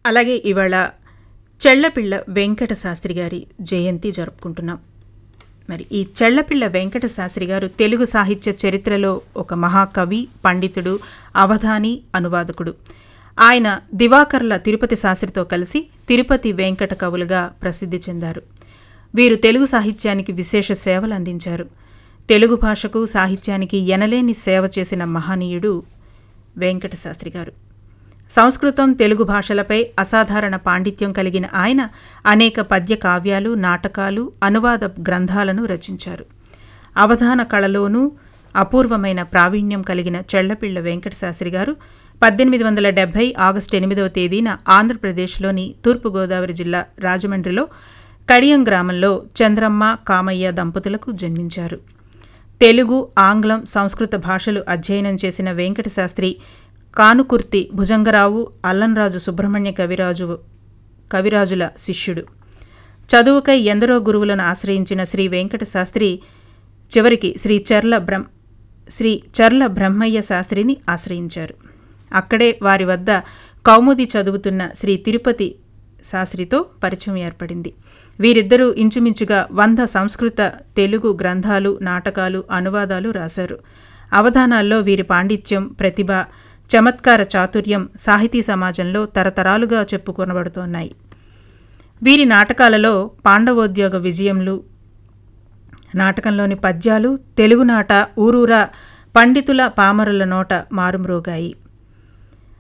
అలాగే ఇవాళ చెళ్లపిళ్ళ వెంకట శాస్త్రి గారి జయంతి జరుపుకుంటున్నాం మరి ఈ చెళ్లపిళ్ళ వెంకట శాస్త్రి గారు తెలుగు సాహిత్య చరిత్రలో ఒక మహాకవి పండితుడు అవధాని అనువాదకుడు ఆయన దివాకర్ల తిరుపతి శాస్త్రితో కలిసి తిరుపతి వెంకట కవులుగా ప్రసిద్ధి చెందారు వీరు తెలుగు సాహిత్యానికి విశేష సేవలు అందించారు తెలుగు భాషకు సాహిత్యానికి ఎనలేని సేవ చేసిన మహనీయుడు వెంకట శాస్త్రి గారు సంస్కృతం తెలుగు భాషలపై అసాధారణ పాండిత్యం కలిగిన ఆయన అనేక పద్య కావ్యాలు నాటకాలు అనువాద గ్రంథాలను రచించారు అవధాన కళలోనూ అపూర్వమైన ప్రావీణ్యం కలిగిన చెళ్లపిళ్ల వెంకట శాస్త్రి గారు పద్దెనిమిది వందల డెబ్బై ఆగస్టు ఎనిమిదవ తేదీన ఆంధ్రప్రదేశ్లోని తూర్పుగోదావరి జిల్లా రాజమండ్రిలో కడియం గ్రామంలో చంద్రమ్మ కామయ్య దంపతులకు జన్మించారు తెలుగు ఆంగ్లం సంస్కృత భాషలు అధ్యయనం చేసిన వెంకట శాస్త్రి కానుకుర్తి భుజంగరావు అల్లంరాజు సుబ్రహ్మణ్య కవిరాజు కవిరాజుల శిష్యుడు చదువుకై ఎందరో గురువులను ఆశ్రయించిన శ్రీ వెంకట శాస్త్రి చివరికి శ్రీ చర్ల బ్రహ్మ శ్రీ చర్ల బ్రహ్మయ్య శాస్త్రిని ఆశ్రయించారు అక్కడే వారి వద్ద కౌముది చదువుతున్న శ్రీ తిరుపతి శాస్త్రితో పరిచయం ఏర్పడింది వీరిద్దరూ ఇంచుమించుగా వంద సంస్కృత తెలుగు గ్రంథాలు నాటకాలు అనువాదాలు రాశారు అవధానాల్లో వీరి పాండిత్యం ప్రతిభ చమత్కార చాతుర్యం సాహితీ సమాజంలో తరతరాలుగా చెప్పుకొనబడుతున్నాయి వీరి నాటకాలలో పాండవోద్యోగ విజయములు నాటకంలోని పద్యాలు తెలుగునాట ఊరూరా పండితుల పామరుల నోట మారుమ్రోగాయి